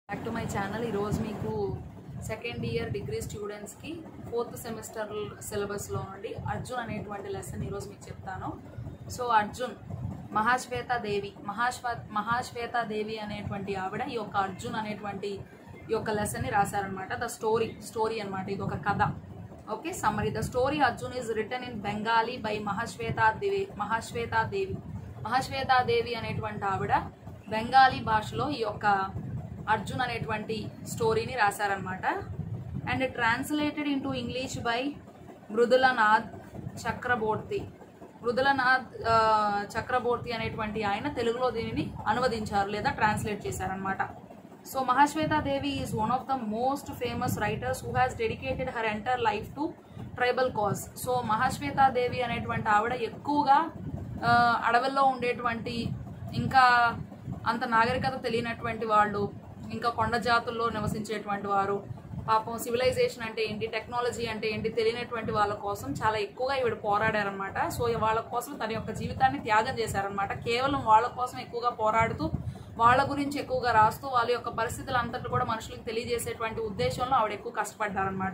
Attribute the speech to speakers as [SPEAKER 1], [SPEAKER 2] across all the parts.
[SPEAKER 1] back to my channel ఈరోజు మీకు second year degree స్టూడెంట్స్కి ఫోర్త్ సెమిస్టర్ సిలబస్లో నుండి అర్జున్ అనేటువంటి లెసన్ ఈరోజు మీకు చెప్తాను సో అర్జున్ మహాశ్వేత దేవి మహాశ్వ మహాశ్వేత దేవి అనేటువంటి ఆవిడ ఈ యొక్క అర్జున్ అనేటువంటి ఈ యొక్క లెసన్ని రాశారనమాట ద స్టోరీ స్టోరీ అనమాట ఇది ఒక కథ okay summary the story Arjun is return in Bengali by Mahasweta Devi Mahasweta Devi Mahasweta Devi అనేటువంటి ఆవిడ బెంగాలీ భాషలో ఈ యొక్క అర్జున్ అనేటువంటి స్టోరీని రాశారనమాట and translated into English by Mridulanath Chakraborty Mridulanath ఆ, చక్రబోర్తి అనేటువంటి ఆయన తెలుగులో దీనిని అనువదించారు లేదా ట్రాన్స్లేట్ చేశారనమాట so Mahasweta Devi is one of the most famous writers who has dedicated her entire life to tribal cause so Mahasweta Devi అనేటువంటి ఆవిడ ఎక్కువగా ఆ, అడవుల్లో ఉండేటువంటి ఇంకా అంత నాగరికత తెలియనటువంటి వాళ్ళు ఇంకా కొండ జాతుల్లో నివసించేటువంటి వారు పాపం సివిలైజేషన్ అంటే ఏంటి టెక్నాలజీ అంటే ఏంటి తెలియనటువంటి వాళ్ళ కోసం చాలా ఎక్కువగా ఈవిడ పోరాడారనమాట సో వాళ్ళ కోసం తన యొక్క జీవితాన్ని త్యాగం చేశారనమాట కేవలం వాళ్ళ కోసం ఎక్కువగా పోరాడుతూ వాళ్ళ గురించి ఎక్కువగా రాస్తూ వాళ్ళ యొక్క పరిస్థితులు అంతటి కూడా మనుషులకు తెలియజేసేటువంటి ఉద్దేశంలో ఆవిడ ఎక్కువ కష్టపడ్డారనమాట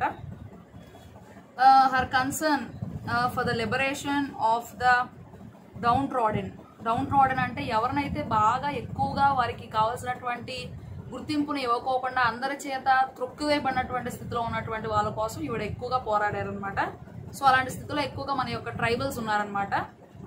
[SPEAKER 1] her concern for the liberation of the downtrodden downtrodden అంటే ఎవరినైతే బాగా ఎక్కువగా వారికి కావాల్సినటువంటి గుర్తింపుని ఇవ్వకోకుండా అందరి చేత త్రొక్కువేయబడినటువంటి స్థితిలో ఉన్నటువంటి వాళ్ళ కోసం ఈవిడ ఎక్కువగా పోరాడారనమాట సో అలాంటి స్థితిలో ఎక్కువగా మన యొక్క ట్రైబల్స్ ఉన్నారనమాట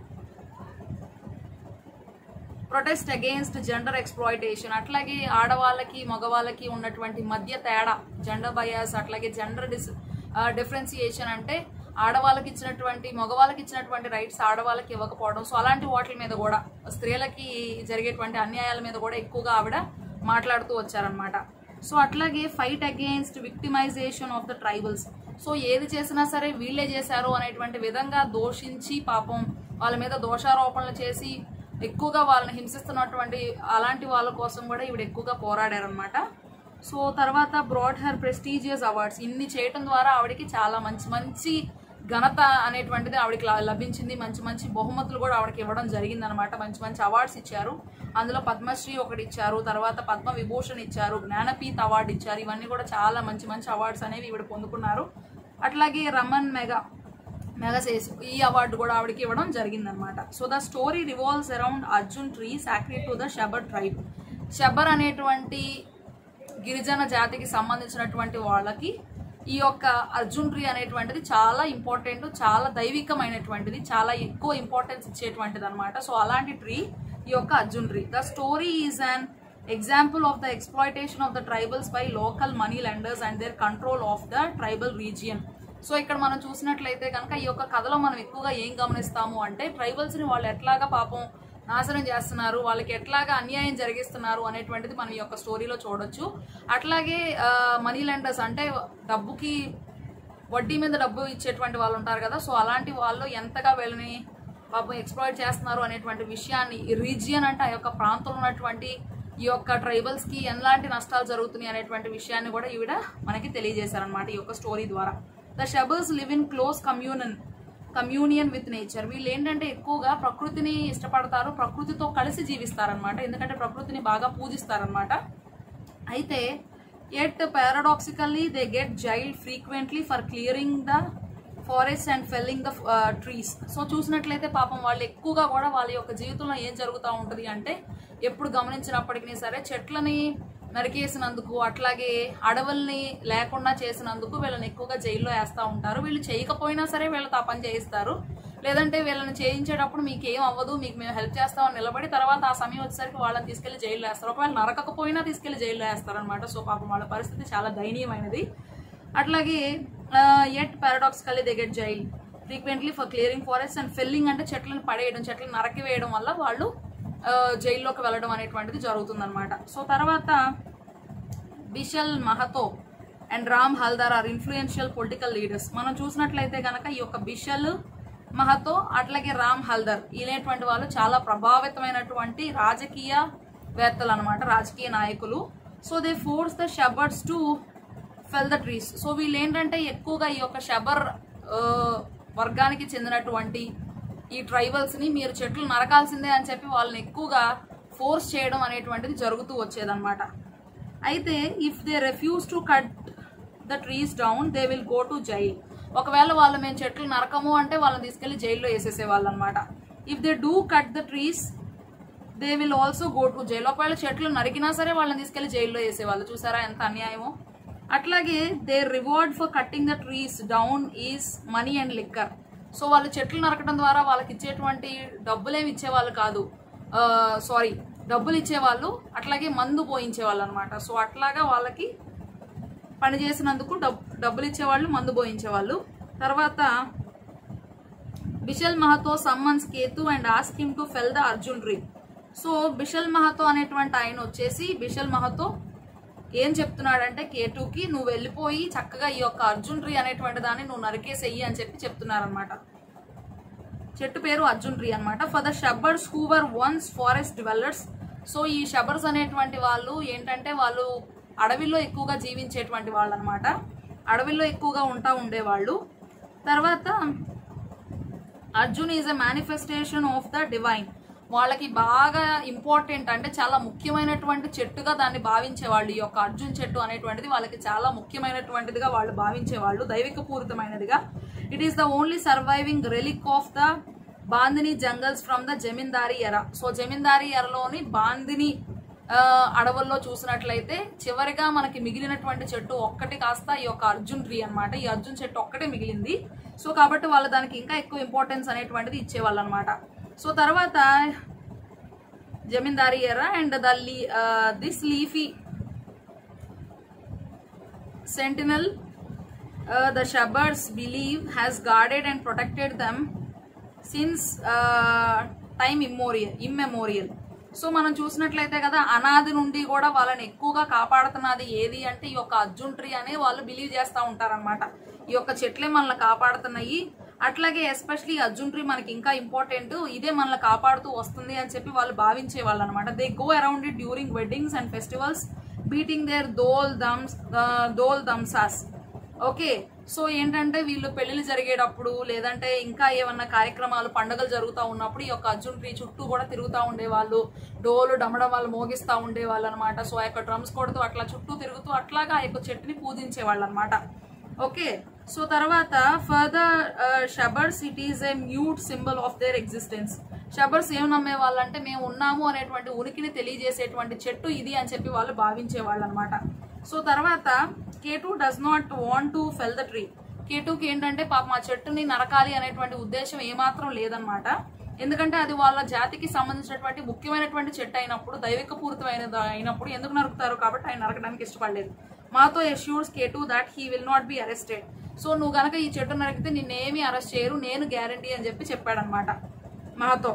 [SPEAKER 1] ప్రొటెస్ట్ అగేన్స్ట్ జెండర్ ఎక్స్ప్లాయిటేషన్ అట్లాగే ఆడవాళ్ళకి మగవాళ్ళకి ఉన్నటువంటి మధ్య తేడా జెండర్ బయాస్ అట్లాగే జెండర్ డిస్ డిఫరెన్సియేషన్ అంటే ఆడవాళ్ళకి ఇచ్చినటువంటి మగవాళ్ళకి ఇచ్చినటువంటి రైట్స్ ఆడవాళ్ళకి ఇవ్వకపోవడం సో అలాంటి వాటి మీద కూడా స్త్రీలకి జరిగేటువంటి అన్యాయాల మీద కూడా ఎక్కువగా ఆవిడ మాట్లాడుతూ వచ్చారనమాట సో అట్లాగే fight against victimisation of the tribals so ఏది చేసినా సరే వీళ్ళే చేశారు అనేటువంటి విధంగా దోషించి పాపం వాళ్ళ మీద దోషారోపణలు చేసి ఎక్కువగా వాళ్ళని హింసిస్తున్నటువంటి అలాంటి వాళ్ళ కోసం కూడా ఈవిడ ఎక్కువగా పోరాడారనమాట సో తర్వాత బ్రాడ్ హర్ ప్రెస్టీజియస్ అవార్డ్స్ ఇన్ని చేయటం ద్వారా ఆవిడకి చాలా మంచి మంచి ఘనత అనేటువంటిది ఆవిడకి లా- లభించింది మంచి మంచి బహుమతులు కూడా ఆవిడకి ఇవ్వడం జరిగిందనమాట మంచి మంచి అవార్డ్స్ ఇచ్చారు అందులో పద్మశ్రీ ఒకటి ఇచ్చారు తర్వాత పద్మ విభూషణ్ ఇచ్చారు జ్ఞానపీఠ్ అవార్డు ఇచ్చారు ఇవన్నీ కూడా చాలా మంచి మంచి అవార్డ్స్ అనేవి ఈవిడ పొందుకున్నారు అట్లాగే రమన్ మెగా మెగాసేస్ ఈ అవార్డు కూడా ఆవిడకి ఇవ్వడం జరిగిందనమాట so the story revolves around Arjun tree sacred to the Shabar tribe Shabar అనేటువంటి గిరిజన జాతికి సంబంధించినటువంటి వాళ్ళకి ఈ యొక్క అర్జున్ ట్రీ అనేటువంటిది చాలా ఇంపార్టెంట్ చాలా దైవికమైనటువంటిది చాలా ఎక్కువ ఇంపార్టెన్స్ ఇచ్చేటువంటిది అనమాట సో అలాంటి ట్రీ ఈ యొక్క Arjun tree the story is an example of the exploitation of the tribals by local money lenders and their control of the tribal region so ఇక్కడ మనం చూసినట్లయితే కనుక ఈ యొక్క కథలో మనం ఎక్కువగా ఏం గమనిస్తాము అంటే ట్రైబల్స్ని వాళ్ళు ఎట్లాగా పాపం నాశనం చేస్తున్నారు వాళ్ళకి ఎట్లాగా అన్యాయం జరిగిస్తున్నారు అనేటువంటిది మనం ఈ యొక్క స్టోరీలో చూడొచ్చు అట్లాగే మనీ లెండర్స్ అంటే డబ్బుకి వడ్డీ మీద డబ్బు ఇచ్చేటువంటి వాళ్ళు ఉంటారు కదా సో అలాంటి వాళ్ళు ఎంతగా వీళ్ళని పాపం ఎక్స్ప్లాయిట్ చేస్తున్నారు అనేటువంటి విషయాన్ని ఈ రీజియన్ అంటే ఆ యొక్క ప్రాంతంలో ఉన్నటువంటి ఈ యొక్క ట్రైబల్స్ కి ఎలాంటి నష్టాలు జరుగుతున్నాయి అనేటువంటి విషయాన్ని కూడా ఈవిడ మనకి తెలియజేశారనమాట ఈ యొక్క స్టోరీ ద్వారా the Shabars live in close communion communion with nature వీళ్ళు ఏంటంటే ఎక్కువగా ప్రకృతిని ఇష్టపడతారు ప్రకృతితో కలిసి జీవిస్తారనమాట ఎందుకంటే ప్రకృతిని బాగా పూజిస్తారనమాట అయితే at paradoxically they get jail frequently for clearing the forest and felling the trees so చూసినట్లయితే పాపం వాళ్ళు ఎక్కువగా కూడా వాళ్ళ యొక్క జీవితంలో ఏం జరుగుతూ ఉంటుంది అంటే ఎప్పుడు గమనించినప్పటికీ సరే చెట్లని నరికేసినందుకు అట్లాగే అడవుల్ని లేకుండా చేసినందుకు వీళ్ళని ఎక్కువగా జైల్లో వేస్తూ ఉంటారు వీళ్ళు చేయకపోయినా సరే వీళ్ళతో ఆ పని చేయిస్తారు లేదంటే వీళ్ళని చేయించేటప్పుడు మీకు ఏం అవ్వదు మీకు మేము హెల్ప్ చేస్తామని నిలబడి తర్వాత ఆ సమయం వచ్చేసరికి వాళ్ళని తీసుకెళ్లి జైల్లో వేస్తారు ఒకవేళ నరకకపోయినా తీసుకెళ్లి జైల్లో వేస్తారు అనమాట సో పాపం వాళ్ళ పరిస్థితి చాలా దయనీయమైనది అట్లాగే at paradoxically they get jail frequently for clearing forest and felling అంటే చెట్లను పడేయడం చెట్లను నరకి వేయడం వల్ల వాళ్ళు ఆ, జైల్లోకి వెళ్ళడం అనేటువంటిది జరుగుతుందన్నమాట సో తర్వాత Bishal Mahato and Ram Haldar are influential political leaders మనం చూసినట్లయితే కనుక ఈ యొక్క బిషల్ మహతో అట్లాగే రామ్ హల్దర్ ఇలాంటి వాళ్ళు చాలా ప్రభావితమైనటువంటి రాజకీయ వేత్తలు అనమాట రాజకీయ నాయకులు so they force the Shabars to fell the trees so వీళ్ళు ఏంటంటే ఎక్కువగా ఈ యొక్క షబర్ ఆ, వర్గానికి చెందినటువంటి ఈ ట్రైబల్స్ ని మీరు చెట్లు నరకాల్సిందే అని చెప్పి వాళ్ళని ఎక్కువగా ఫోర్స్ చేయడం అనేటువంటిది జరుగుతూ వచ్చేదన్నమాట అయితే if they refuse to cut the trees down they will go to jail ఒకవేళ వాళ్ళు మేము చెట్లు నరకము అంటే వాళ్ళని తీసుకెళ్లి జైల్లో వేసేసే వాళ్ళు అనమాట if they do cut the trees they will also go to jail ఒకవేళ చెట్లు నరికినా సరే వాళ్ళని తీసుకెళ్లి జైల్లో వేసేవాళ్ళు చూసారా ఎంత అన్యాయమో అట్లాగే they reward for cutting the trees down is money and liquor so వాళ్ళు చెట్లు నరకడం ద్వారా వాళ్ళకి ఇచ్చేటువంటి డబ్బులేమి ఇచ్చేవాళ్ళు కాదు సారీ డబ్బులు ఇచ్చేవాళ్ళు అట్లాగే మందు పోయించేవాళ్ళు అనమాట సో అట్లాగా వాళ్ళకి పని చేసినందుకు డబ్ డబ్బులు ఇచ్చేవాళ్ళు మందు పోయించేవాళ్ళు తర్వాత Bishal Mahato summons Ketu and ask him to fell the Arjun tree so Bishal Mahato అనేటువంటి ఆయన వచ్చేసి బిషల్ మహతో ఏం చెప్తున్నాడంటే కేటుకి నువ్వు వెళ్ళిపోయి చక్కగా ఈ యొక్క అర్జున్ ట్రీ అనేటువంటి దాన్ని నువ్వు నరికేసేయి అని చెప్పి చెప్తున్నారనమాట చెట్టు పేరు అర్జున్ ట్రీ అనమాట for the Sabars who were once forest dwellers so ఈ షబ్బర్స్ అనేటువంటి వాళ్ళు ఏంటంటే వాళ్ళు అడవిలో ఎక్కువగా జీవించేటువంటి వాళ్ళు అనమాట అడవిలో ఎక్కువగా ఉంటా ఉండేవాళ్ళు తర్వాత Arjun is a manifestation of the divine వాళ్ళకి బాగా ఇంపార్టెంట్ అంటే చాలా ముఖ్యమైనటువంటి చెట్టుగా దాన్ని భావించేవాళ్ళు ఈ యొక్క అర్జున్ చెట్టు అనేటువంటిది వాళ్ళకి చాలా ముఖ్యమైనటువంటిదిగా వాళ్ళు భావించేవాళ్ళు దైవిక పూరితమైనదిగా it is the only surviving relic of the Bandhini jungles from the zamindari era so జమీందారీ ఎరలోని బాందిని ఆ, అడవుల్లో చూసినట్లయితే చివరిగా మనకి మిగిలినటువంటి చెట్టు ఒక్కటి కాస్త ఈ యొక్క అర్జున్ ట్రీ అన్నమాట ఈ అర్జున్ చెట్టు ఒక్కటే మిగిలింది సో కాబట్టి వాళ్ళు దానికి ఇంకా ఎక్కువ ఇంపార్టెన్స్ అనేటువంటిది ఇచ్చేవాళ్ళు అనమాట సో తర్వాత జమీందారీ ఎర అండ్ ద లీ this leafy sentinel uh, the shepherds believe has guarded and protected them since uh, time immemorial immemorial so మనం చూసినట్లయితే కదా అనాది నుండి కూడా వాళ్ళని ఎక్కువగా కాపాడుతున్నది ఏది అంటే ఈ యొక్క అర్జున్ ట్రీ అని వాళ్ళు బిలీవ్ చేస్తూ ఉంటారనమాట ఈ యొక్క చెట్లే మనల్ని కాపాడుతున్నాయి అట్లాగే ఎస్పెషలీ అర్జున్ ట్రీ మనకి ఇంకా ఇంపార్టెంట్ ఇదే మనల్ని కాపాడుతూ వస్తుంది అని చెప్పి వాళ్ళు భావించే వాళ్ళు అనమాట they go around it during weddings and festivals beating their dhol dhamsas dhol dhamsas okay so ఏంటంటే వీళ్ళు పెళ్లిళ్ళు జరిగేటప్పుడు లేదంటే ఇంకా ఏమన్నా కార్యక్రమాలు పండుగలు జరుగుతూ ఉన్నప్పుడు ఈ యొక్క అర్జున్ ట్రీ చుట్టూ కూడా తిరుగుతూ ఉండేవాళ్ళు డోలు డమడం వాళ్ళు మోగిస్తూ ఉండేవాళ్ళు అనమాట సో ఆ యొక్క డ్రమ్స్ కొడుతూ అట్లా చుట్టూ తిరుగుతూ అట్లాగా ఆ యొక్క చెట్టుని పూజించేవాళ్ళు అనమాట ఓకే సో తర్వాత further Sabars it is a mute symbol of their existence Sabars ఏం నమ్మే వాళ్ళంటే మేము ఉన్నాము అనేటువంటి ఉనికిని తెలియజేసేటువంటి చెట్టు ఇది అని చెప్పి వాళ్ళు భావించేవాళ్ళు అనమాట సో తర్వాత Ketu does not want to fell the tree కేటుకి ఏంటంటే పాప మా చెట్టుని నరకాలి అనేటువంటి ఉద్దేశం ఏమాత్రం లేదనమాట ఎందుకంటే అది వాళ్ళ జాతికి సంబంధించినటువంటి ముఖ్యమైనటువంటి చెట్టు అయినప్పుడు దైవిక పూరితమైనది అయినప్పుడు ఎందుకు నరుకుతారు కాబట్టి ఆయన నరకడానికి ఇష్టపడలేదు Mahato assures Ketu that he will not be arrested so నువ్వు గనక ఈ చెట్టు నరికితే నిన్నేమీ అరెస్ట్ చేయరు నేను గ్యారంటీ అని చెప్పి చెప్పాడనమాట మాతో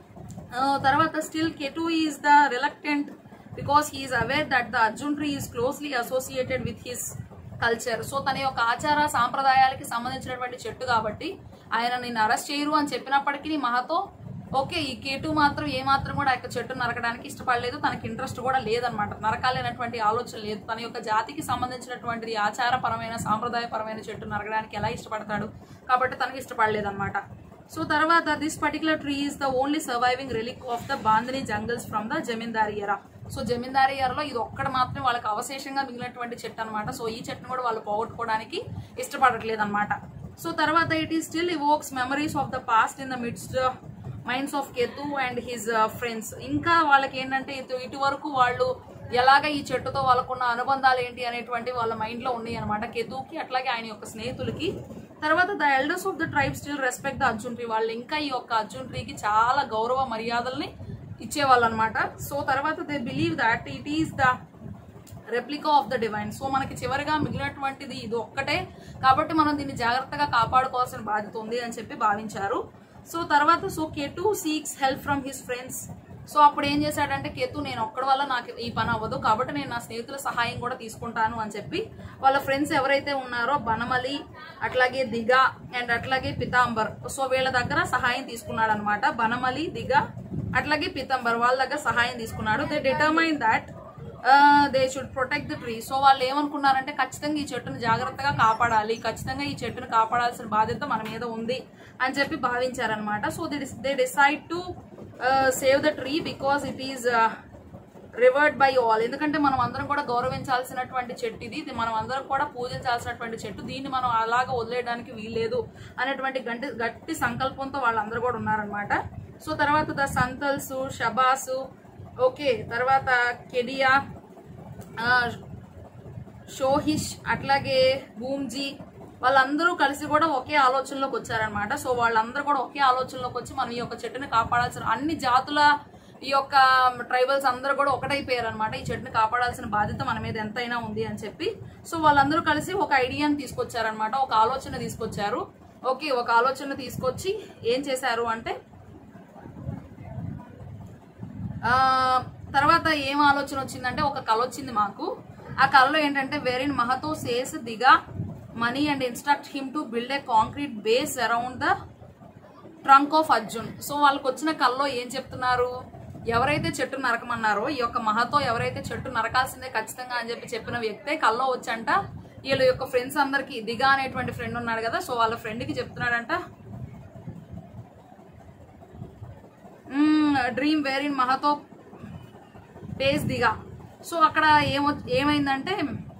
[SPEAKER 1] ఆ, తర్వాత still Ketu is the reluctant because he's aware that the Arjun tree is closely associated with his culture so తన యొక్క ఆచార సాంప్రదాయాలకి సంబంధించినటువంటి చెట్టు కాబట్టి ఆయన నిన్ను అరెస్ట్ చేయరు అని చెప్పినప్పటికీ మహాతో ఓకే ఈ కేటు మాత్రం ఏ మాత్రం కూడా ఆ యొక్క చెట్టు నరకడానికి ఇష్టపడలేదు తనకి ఇంట్రెస్ట్ కూడా లేదనమాట నరకాలి అనేటువంటి ఆలోచన లేదు తన యొక్క జాతికి సంబంధించినటువంటిది ఆచారపరమైన సాంప్రదాయపరమైన చెట్టు నరకడానికి ఎలా ఇష్టపడతాడు కాబట్టి తనకి ఇష్టపడలేదన్నమాట సో తర్వాత this particular tree is the only surviving relic of the Bandhini jungles from the zamindari era so జమీందారీ ఎరలో ఇది ఒక్కడ మాత్రమే వాళ్ళకి అవశేషంగా మిగిలినటువంటి చెట్టు అనమాట సో ఈ చెట్టును కూడా వాళ్ళు పోగొట్టుకోవడానికి ఇష్టపడట్లేదు అనమాట సో తర్వాత ఇట్ ఈ still evokes memories of the past in the midst minds of Ketu and his friends ఇంకా వాళ్ళకి ఏంటంటే ఇటు ఇటు వరకు వాళ్ళు ఎలాగ ఈ చెట్టుతో వాళ్ళకున్న అనుబంధాలు ఏంటి అనేటువంటి వాళ్ళ మైండ్ లో ఉన్నాయి అనమాట కేతుకి అట్లాగే ఆయన యొక్క స్నేహితులకి తర్వాత the elders of the tribe still respect the Arjun tree వాళ్ళు ఇంకా ఈ యొక్క అర్జున్ ట్రీకి చాలా గౌరవ మర్యాదల్ని ఇచ్చేవాళ్ళు అనమాట సో తర్వాత they believe that it is the replica of the divine so మనకి చివరిగా మిగిలినటువంటిది ఇది ఒక్కటే కాబట్టి మనం దీన్ని జాగ్రత్తగా కాపాడుకోవాల్సిన బాధ్యత ఉంది అని చెప్పి భావించారు సో తర్వాత so Ketu seeks help from his friends so అప్పుడు ఏం చేశాడంటే కేతు నేను ఒక్కడి వల్ల నాకు ఈ పని అవ్వదు కాబట్టి నేను నా స్నేహితుల సహాయం కూడా తీసుకుంటాను అని చెప్పి వాళ్ళ ఫ్రెండ్స్ ఎవరైతే ఉన్నారో బనమలి అట్లాగే దిగ అండ్ అట్లాగే పితాంబర్ సో వీళ్ళ దగ్గర సహాయం తీసుకున్నాడు అనమాట బనమలి దిగ అట్లాగే పితాంబర్ వాళ్ళ దగ్గర సహాయం తీసుకున్నాడు they determine that they should protect the tree so వాళ్ళు ఏమనుకున్నారంటే ఖచ్చితంగా ఈ చెట్టును జాగ్రత్తగా కాపాడాలి ఖచ్చితంగా ఈ చెట్టును కాపాడాల్సిన బాధ్యత మన మీద ఉంది అని చెప్పి భావించారనమాట so they they decide to save the tree because it is revered by all ఎందుకంటే మనం అందరం కూడా గౌరవించాల్సినటువంటి చెట్టు ఇది ఇది మనం అందరం కూడా పూజించాల్సినటువంటి చెట్టు దీన్ని మనం అలాగ వదిలేయడానికి వీల్లేదు అనేటువంటి గంటి గట్టి సంకల్పంతో వాళ్ళందరూ కూడా ఉన్నారనమాట సో తర్వాత ద సంతల్స్ షబాసు ఓకే తర్వాత కెడియా ఆ, షోహిష్ అట్లాగే భూమ్జీ వాళ్ళందరూ కలిసి కూడా ఒకే ఆలోచనలోకి వచ్చారనమాట సో వాళ్ళందరూ కూడా ఒకే ఆలోచనలోకి వచ్చి మనం ఈ యొక్క చెట్టుని కాపాడాల్సిన అన్ని జాతుల ఈ యొక్క ట్రైబల్స్ అందరూ కూడా ఒకటైపోయారు అనమాట ఈ చెట్టుని కాపాడాల్సిన బాధ్యత మన మీద ఎంతైనా ఉంది అని చెప్పి సో వాళ్ళందరూ కలిసి ఒక ఐడియాని తీసుకొచ్చారనమాట ఒక ఆలోచన తీసుకొచ్చారు ఓకే ఒక ఆలోచన తీసుకొచ్చి ఏం చేశారు అంటే ఆ, తర్వాత ఏం ఆలోచన వచ్చిందంటే ఒక కళ వచ్చింది మాకు ఆ కళలో ఏంటంటే వెరిన్ మహతో సేస్ దిగా money and instruct him to build a concrete base around the trunk of Arjun so వాళ్ళకి వచ్చిన కల్లో ఏం చెప్తున్నారు ఎవరైతే చెట్టు నరకమన్నారో ఈ యొక్క మహతో ఎవరైతే చెట్టు నరకాల్సిందే ఖచ్చితంగా అని చెప్పి చెప్పిన వ్యక్తే కల్లో వచ్చంట వీళ్ళ యొక్క ఫ్రెండ్స్ అందరికి దిగా అనేటువంటి ఫ్రెండ్ ఉన్నాడు కదా సో వాళ్ళ ఫ్రెండ్కి చెప్తున్నాడంట డ్రీమ్ వేర్ ఇన్ మహతో పేస్ దిగా సో అక్కడ ఏమో ఏమైందంటే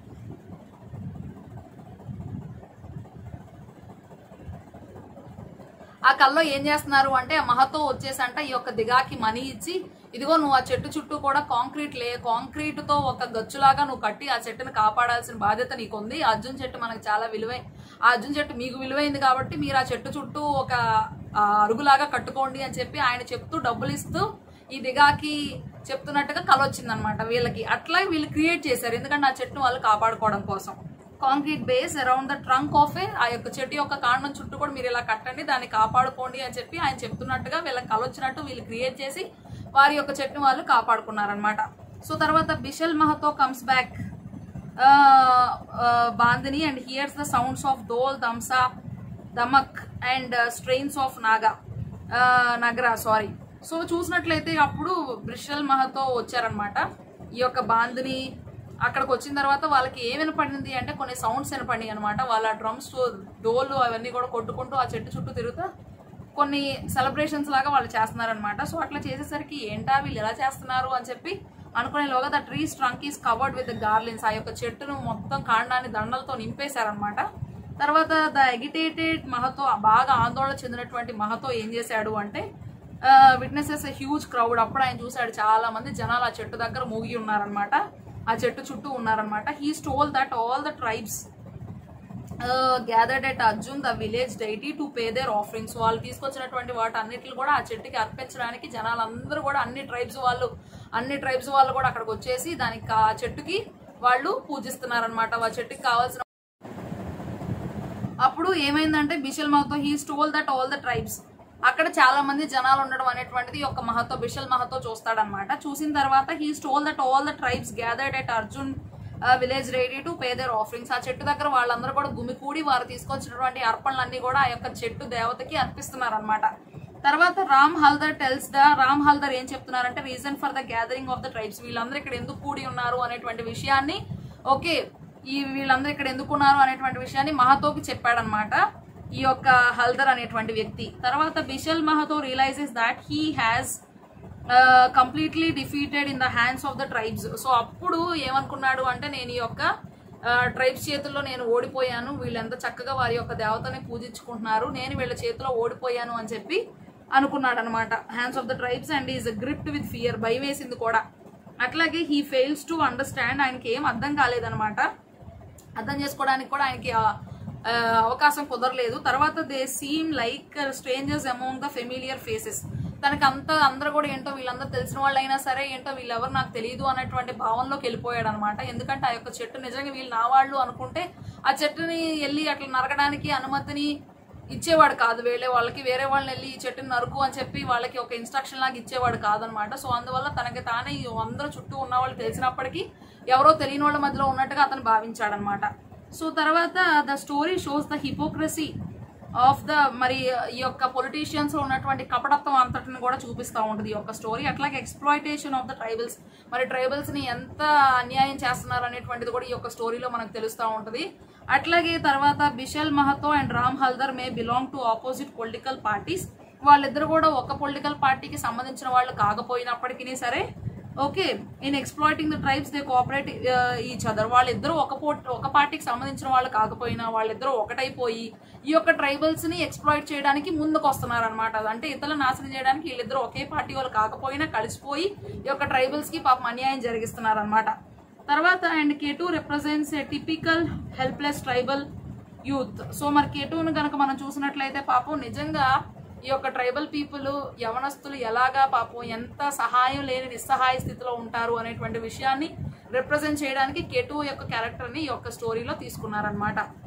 [SPEAKER 1] ఆ కల్లో ఏం చేస్తున్నారు అంటే ఆ మహతో వచ్చేసంట ఈ యొక్క దిగాకి మనీ ఇచ్చి ఇదిగో నువ్వు ఆ చెట్టు చుట్టూ కూడా కాంక్రీట్ లే కాంక్రీట్ తో ఒక గచ్చులాగా నువ్వు కట్టి ఆ చెట్టుని కాపాడాల్సిన బాధ్యత నీకుంది ఆ అర్జున్ చెట్టు మనకు చాలా విలువై ఆ అర్జున్ చెట్టు మీకు విలువైంది కాబట్టి మీరు ఆ చెట్టు చుట్టూ ఒక ఆ, అరుగులాగా కట్టుకోండి అని చెప్పి ఆయన చెప్తూ డబ్బులు ఇస్తూ ఈ దిగాకి చెప్తున్నట్టుగా కల వచ్చిందనమాట వీళ్ళకి అట్లా వీళ్ళు క్రియేట్ చేశారు ఎందుకంటే ఆ చెట్టును వాళ్ళు కాపాడుకోవడం కోసం concrete base around the trunk of a ఆ యొక్క చెట్టు యొక్క కాండం చుట్టూ కూడా మీరు ఇలా కట్టండి దాన్ని కాపాడుకోండి అని చెప్పి ఆయన చెప్తున్నట్టుగా వీళ్ళకి కలొచ్చినట్టు వీళ్ళు క్రియేట్ చేసి వారి యొక్క చెట్టును వాళ్ళు కాపాడుకున్నారనమాట సో తర్వాత Bishal Mahato comes back Bandhini and hears the sounds of dhol dhamsa dhamak and strains of నాగా నగరా సారీ సో చూసినట్లయితే అప్పుడు బ్రిషల్ మహతో వచ్చారనమాట ఈ యొక్క బాందిని అక్కడికి వచ్చిన తర్వాత వాళ్ళకి ఏం వినపడింది అంటే కొన్ని సౌండ్స్ వినపడి అనమాట వాళ్ళ డ్రమ్స్ డోలు అవన్నీ కూడా కొట్టుకుంటూ ఆ చెట్టు చుట్టూ తిరుగుతా కొన్ని సెలబ్రేషన్స్ లాగా వాళ్ళు చేస్తున్నారనమాట సో అట్లా చేసేసరికి ఏంటా వీళ్ళు ఎలా చేస్తున్నారు అని చెప్పి అనుకునేలోగా the tree trunk is covered with garlands ఆ యొక్క చెట్టును మొత్తం కాండాన్ని దండలతో నింపేశారనమాట తర్వాత ద ఎగిటేటెడ్ మహతో బాగా ఆందోళన చెందినటువంటి మహతో ఏం చేశాడు అంటే విట్నెసెస్ హ్యూజ్ క్రౌడ్ అప్పుడు ఆయన చూశాడు చాలా మంది జనాలు ఆ చెట్టు దగ్గర మూగి ఉన్నారనమాట ఆ చెట్టు చుట్టూ ఉన్నారనమాట he stole that all the tribes gathered at Arjun the village deity to pay their offerings వాళ్ళు తీసుకొచ్చినటువంటి వాటి అన్నిటిని కూడా ఆ చెట్టుకి అర్పించడానికి జనాలందరూ కూడా అన్ని ట్రైబ్స్ వాళ్ళు అన్ని ట్రైబ్స్ వాళ్ళు కూడా అక్కడికి వచ్చేసి దానికి ఆ చెట్టుకి వాళ్ళు పూజిస్తున్నారనమాట ఆ చెట్టుకి కావాల్సిన అప్పుడు ఏమైందంటే Bishal Mahato he stole that all the tribes అక్కడ చాలా మంది జనాలు ఉండడం అనేటువంటిది ఒక మహతో బిషల్ మహతో చూస్తాడనమాట చూసిన తర్వాత he stole that all the tribes gathered at Arjun village ready to pay their offerings ఆ చెట్టు దగ్గర వాళ్ళందరూ కూడా గుమికూడి వారు తీసుకొచ్చినటువంటి అర్పణలన్నీ కూడా ఆ యొక్క చెట్టు దేవతకి అర్పిస్తున్నారు అనమాట తర్వాత రామ్ హల్దర్ టెల్స్ ద రామ్ హల్దర్ ఏం చెప్తున్నారంటే reason for the gathering of the tribes వీళ్ళందరూ ఇక్కడ ఎందుకు కూడి ఉన్నారు అనేటువంటి విషయాన్ని ఓకే ఈ వీళ్ళందరూ ఇక్కడ ఎందుకున్నారు అనేటువంటి విషయాన్ని మహతోకి చెప్పాడనమాట ఈ యొక్క హల్దర్ అనేటువంటి వ్యక్తి తర్వాత Bishal Mahato realises that he has completely defeated in the hands of the tribes so అప్పుడు ఏమనుకున్నాడు అంటే నేను ఈ యొక్క ట్రైబ్స్ చేతుల్లో నేను ఓడిపోయాను వీళ్ళు ఎంత చక్కగా వారి యొక్క దేవతని పూజించుకుంటున్నారు నేను వీళ్ళ చేతిలో ఓడిపోయాను అని చెప్పి అనుకున్నాడు అనమాట hands of the tribes and is gripped with fear భయం వేసింది కూడా అట్లాగే హీ ఫెయిల్స్ టు అండర్స్టాండ్ ఆయనకి ఏం అర్థం కాలేదనమాట అర్థం చేసుకోవడానికి కూడా ఆయనకి ఆ, ఆ, అవకాశం కుదరలేదు తర్వాత they seem like strangers among the familiar faces తనకి అంత అందరూ కూడా ఏంటో వీళ్ళందరూ తెలిసిన వాళ్ళు అయినా సరే ఏంటో వీళ్ళెవరు నాకు తెలియదు అనేటువంటి భావనలోకి వెళ్ళిపోయాడు అనమాట ఎందుకంటే ఆ యొక్క చెట్టు నిజంగా వీళ్ళు నా వాళ్ళు అనుకుంటే ఆ చెట్టుని వెళ్ళి అట్లా నరకడానికి అనుమతిని ఇచ్చేవాడు కాదు వేరే వాళ్ళకి వేరే వాళ్ళని వెళ్ళి ఈ చెట్టుని నరుకు అని చెప్పి వాళ్ళకి ఒక ఇన్స్ట్రక్షన్ లాగా ఇచ్చేవాడు కాదనమాట సో అందువల్ల తనకి తానే ఈ అందరూ చుట్టూ ఉన్న వాళ్ళు తెలిసినప్పటికీ ఎవరో తెలియని వాళ్ళ మధ్యలో ఉన్నట్టుగా అతను భావించాడనమాట సో తర్వాత the story shows the hypocrisy of the మరి ఈ యొక్క పొలిటీషియన్స్ ఉన్నటువంటి కపటత్వం అంతటిని కూడా చూపిస్తూ ఉంటుంది ఈ యొక్క స్టోరీ అట్లాగే ఎక్స్ప్లాయిటేషన్ ఆఫ్ ద ట్రైబల్స్ మరి ట్రైబల్స్ ని ఎంత అన్యాయం చేస్తున్నారు అనేటువంటిది కూడా ఈ యొక్క స్టోరీలో మనకు తెలుస్తూ ఉంటుంది అట్లాగే తర్వాత Bishal Mahato and Ram Haldar may belong to opposite political parties వాళ్ళిద్దరు కూడా ఒక పొలిటికల్ పార్టీకి సంబంధించిన వాళ్ళు కాకపోయినప్పటికీ సరే okay in exploiting the tribes they cooperate each other వాళ్ళిద్దరూ ఒక పో ఒక పార్టీకి సంబంధించిన వాళ్ళు కాకపోయినా వాళ్ళిద్దరూ ఒకటైపోయి ఈ యొక్క ట్రైబల్స్ ని ఎక్స్ప్లాయిట్ చేయడానికి ముందుకు వస్తున్నారు అనమాట అంటే ఇతరులు నాశనం చేయడానికి వీళ్ళిద్దరూ ఒకే పార్టీ వాళ్ళు కాకపోయినా కలిసిపోయి ఈ యొక్క ట్రైబల్స్ కి పాపం అన్యాయం జరిగిస్తున్నారు అనమాట తర్వాత and Ketu represents a typical helpless tribal youth so మరి కేటూను కనుక మనం చూసినట్లయితే పాపం నిజంగా ఈ యొక్క ట్రైబల్ పీపుల్ యవనస్తులు ఎలాగా పాపం ఎంత సహాయం లేని నిస్సహాయ స్థితిలో ఉంటారు అనేటువంటి విషయాన్ని రిప్రజెంట్ చేయడానికి కేటూ యొక్క క్యారెక్టర్ని ఈ యొక్క స్టోరీలో తీసుకున్నారనమాట